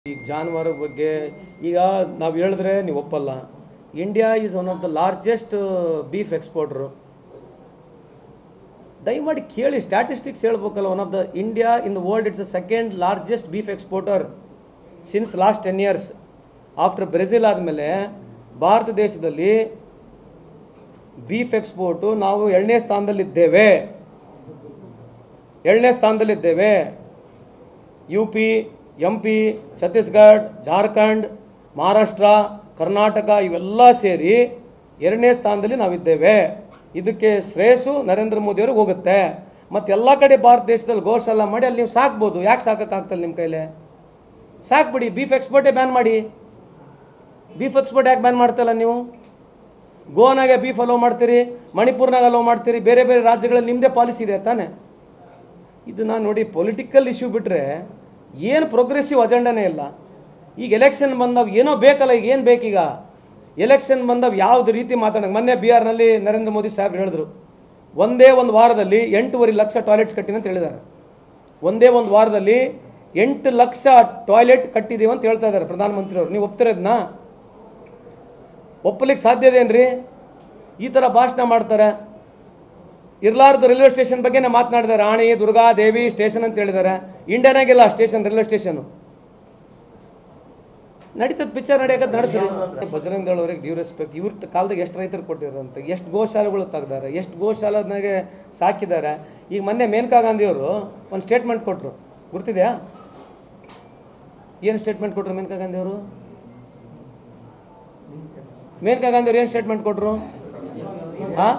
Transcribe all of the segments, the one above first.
ಈಗ ಜಾನುವಾರು ಬಗ್ಗೆ ಈಗ ನಾವು ಹೇಳಿದ್ರೆ ನೀವು ಒಪ್ಪಲ್ಲ India is one of the largest beef exporter ದಯಮಾಡಿ ಕೇಳಿ ಸ್ಟ್ಯಾಟಿಸ್ಟಿಕ್ಸ್ ಹೇಳ್ಬೇಕಲ್ಲ one of the India in the world it's the second largest beef exporter since last ten years after Brazil ಆದಮೇಲೆ ಭಾರತ ದೇಶದಲ್ಲಿ ಬೀಫ್ ಎಕ್ಸ್ಪೋರ್ಟು ನಾವು ಎರಡನೇ ಸ್ಥಾನದಲ್ಲಿದ್ದೇವೆ ಏಳನೇ ಸ್ಥಾನದಲ್ಲಿದ್ದೇವೆ U P M P Chhattisgarh Jharkhand Maharashtra Karnataka ಇವೆಲ್ಲ ಸೇರಿ ಎರಡನೇ ಸ್ಥಾನದಲ್ಲಿ ನಾವಿದ್ದೇವೆ ಇದಕ್ಕೆ ಶ್ರೇಯಸ್ಸು ನರೇಂದ್ರ ಮೋದಿಯವ್ರಿಗೆ ಹೋಗುತ್ತೆ ಮತ್ತು ಎಲ್ಲ ಕಡೆ ಭಾರತ ದೇಶದಲ್ಲಿ ಗೋಶಾಲ ಮಾಡಿ ಅಲ್ಲಿ ನೀವು ಸಾಕ್ಬೋದು ಯಾಕೆ ಸಾಕೋಕ್ಕಾಗ್ತಲ್ಲ ನಿಮ್ಮ ಕೈಲೇ ಸಾಕ್ಬಿಡಿ ಬೀಫ್ ಎಕ್ಸ್ಪೋರ್ಟೇ ಬ್ಯಾನ್ ಮಾಡಿ ಬೀಫ್ ಎಕ್ಸ್ಪೋರ್ಟ್ ಯಾಕೆ ಬ್ಯಾನ್ ಮಾಡ್ತಲ್ಲ ನೀವು ಗೋನಾಗೆ ಬೀಫ್ ಅಲೋ ಮಾಡ್ತೀರಿ ಮಣಿಪುರ್ನಾಗ ಅಲೋ ಮಾಡ್ತೀರಿ ಬೇರೆ ಬೇರೆ ರಾಜ್ಯಗಳಲ್ಲಿ ನಿಮ್ಮದೇ ಪಾಲಿಸಿ ಇದೆ ತಾನೆ ಇದು ನಾನು ನೋಡಿ ಪೊಲಿಟಿಕಲ್ ಇಶ್ಯೂ ಬಿಟ್ಟರೆ ಏನು ಪ್ರೋಗ್ರೆಸಿವ್ ಅಜೆಂಡನೇ ಇಲ್ಲ ಈಗ ಎಲೆಕ್ಷನ್ ಬಂದವ್ ಏನೋ ಬೇಕಲ್ಲ ಈಗ ಏನು ಬೇಕೀಗ ಎಲೆಕ್ಷನ್ ಬಂದವ್ ಯಾವ್ದು ರೀತಿ ಮಾತಾಡೋಣ ಮೊನ್ನೆ ಬಿಹಾರ್ನಲ್ಲಿ ನರೇಂದ್ರ ಮೋದಿ ಸಾಹೇಬ್ ಹೇಳಿದ್ರು ಒಂದೇ ಒಂದು ವಾರದಲ್ಲಿ ಎಂಟೂವರೆ ಲಕ್ಷ ಟಾಯ್ಲೆಟ್ಸ್ ಕಟ್ಟಿನ ಅಂತ ಹೇಳಿದ್ದಾರೆ ಒಂದೇ ಒಂದು ವಾರದಲ್ಲಿ ಎಂಟು ಲಕ್ಷ ಟಾಯ್ಲೆಟ್ ಕಟ್ಟಿದೀವಿ ಅಂತ ಹೇಳ್ತಾ ಇದ್ದಾರೆ ಪ್ರಧಾನಮಂತ್ರಿಯವರು ನೀವು ಒಪ್ತಿರೋದನ್ನ ಒಪ್ಪಲಿಕ್ಕೆ ಸಾಧ್ಯ ಇದೇನ್ರಿ ಈ ಥರ ಭಾಷಣ ಮಾಡ್ತಾರೆ ಇರ್ಲಾರ್ದು ರೈಲ್ವೆ ಸ್ಟೇಷನ್ ಬಗ್ಗೆನೇ ಮಾತನಾಡಿದ್ದಾರೆ ರಾಣಿ ದುರ್ಗಾ ದೇವಿ ಸ್ಟೇಷನ್ ಅಂತ ಹೇಳಿದ್ದಾರೆ ಇಂಡಿಯಾನಾಗಿಲ್ಲ ಸ್ಟೇಷನ್ ರೈಲ್ವೆ ಸ್ಟೇಷನ್ ನಡೀತದ ಪಿಕ್ಚರ್ ನಡೆಯಕತ್ ನಡೆಸ್ರಿ ಬಜರಂಗ್ ದಳ ಅವ್ರಿಗೆ ಡ್ಯೂ ರೆಸ್ಪೆಕ್ಟ್ ಇವ್ರ ಕಾಲದಾಗ ಎಷ್ಟು ರೈತರು ಕೊಟ್ಟಿರಂತ ಎಷ್ಟು ಗೋಶಾಲೆಗಳು ತೆಗ್ದಾರೆ ಎಷ್ಟು ಗೋಶಾಲನಾಗೆ ಸಾಕಿದ್ದಾರೆ ಈಗ ಮೊನ್ನೆ ಮೇನಕಾ ಗಾಂಧಿಯವರು ಒಂದು ಸ್ಟೇಟ್ಮೆಂಟ್ ಕೊಟ್ಟರು ಗುರ್ತಿದೆಯಾ ಏನು ಸ್ಟೇಟ್ಮೆಂಟ್ ಕೊಟ್ಟರು ಮೇನಕಾ ಗಾಂಧಿಯವರು ಮೇನಕಾ ಗಾಂಧಿಯವರು ಏನು ಸ್ಟೇಟ್ಮೆಂಟ್ ಕೊಟ್ಟರು ಹಾಂ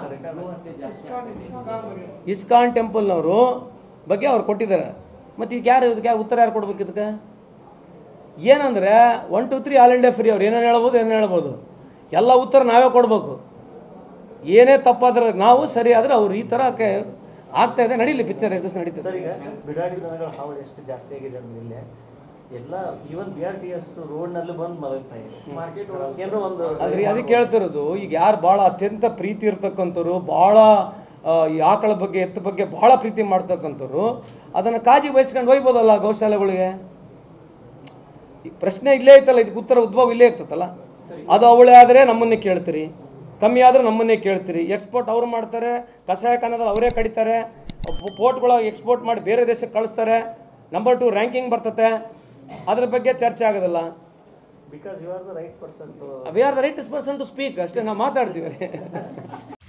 ಇಸ್ಕಾನ್ ಟೆಂಪಲ್ನವರು ಬಗ್ಗೆ ಅವ್ರು ಕೊಟ್ಟಿದ್ದಾರೆ ಮತ್ತು ಈಗ ಯಾರು ಇದಕ್ಕೆ ಉತ್ತರ ಯಾರು ಕೊಡ್ಬೇಕು ಇದಕ್ಕೆ ಏನಂದ್ರೆ one two three all India free ಅವ್ರು ಏನೇನು ಹೇಳ್ಬೋದು ಏನೇನು ಹೇಳ್ಬೋದು ಎಲ್ಲ ಉತ್ತರ ನಾವೇ ಕೊಡಬೇಕು ಏನೇ ತಪ್ಪಾದ್ರೆ ನಾವು ಸರಿ ಆದ್ರೆ ಅವ್ರು ಈ ಥರ ಕೆ ಆಗ್ತಾ ಇದೆ ನಡೀಲಿ ಪಿಕ್ಚರ್ ಎಷ್ಟು ದಿವಸ ನಡೀತದೆ ಸರ್ ಈಗ ಬಿಡಾಡಿ ದನಗಳ ಹಾವಳಿ ಎಷ್ಟು ಜಾಸ್ತಿ ಆಗಿದೆ ಅಂದ್ರೆ ಇಲ್ಲೇ ಎಲ್ಲ even B R T S road ನಲ್ಲಿ ಬಂದು ಮಲಗ್ತಾ ಇದೆ ಮಾರ್ಕೆಟ್ ಏನೋ ಒಂದು ಅಲ್ರಿ ಅದಕ್ಕೆ ಹೇಳ್ತಿರೋದು ಈಗ ಯಾರು ಭಾಳ ಅತ್ಯಂತ ಪ್ರೀತಿ ಇರ್ತಕ್ಕಂಥವ್ರು ಭಾಳ ಆ, ಈ ಆಕಳ ಬಗ್ಗೆ ಎತ್ತ ಬಗ್ಗೆ ಭಾಳ ಪ್ರೀತಿ ಮಾಡ್ತಕ್ಕಂಥವ್ರು ಅದನ್ನು ಕಾಜಿ ವಹಿಸ್ಕೊಂಡು ಒಯ್ಬೋದಲ್ಲ ಗೌಶಾಲೆಗಳಿಗೆ ಈ ಪ್ರಶ್ನೆ ಇಲ್ಲೇ ಐತಲ್ಲ ಇದಕ್ಕೆ ಉತ್ತರ ಉದ್ಭವ ಇಲ್ಲೇ ಇರ್ತದಲ್ಲ ಅದು ಅವಳೇ ಆದರೆ ನಮ್ಮನ್ನೇ ಕೇಳ್ತೀರಿ ಕಮ್ಮಿ ಆದ್ರೆ ನಮ್ಮನ್ನೇ ಕೇಳ್ತೀರಿ ಎಕ್ಸ್ಪೋರ್ಟ್ ಅವ್ರು ಮಾಡ್ತಾರೆ ಕಷಾಯ ಖಾನದಲ್ಲಿ ಅವರೇ ಕಡಿತಾರೆ ಪೋರ್ಟ್ಗಳ ಎಕ್ಸ್ಪೋರ್ಟ್ ಮಾಡಿ ಬೇರೆ ದೇಶಕ್ಕೆ ಕಳಿಸ್ತಾರೆ ನಂಬರ್ ಟು ರ್ಯಾಂಕಿಂಗ್ ಬರ್ತತೆ ಅದ್ರ ಬಗ್ಗೆ ಚರ್ಚೆ ಆಗೋದಿಲ್ಲ because you are the right person to we are the right person to speak ಅಷ್ಟೇ ನಾವು ಮಾತಾಡ್ತೀವಿ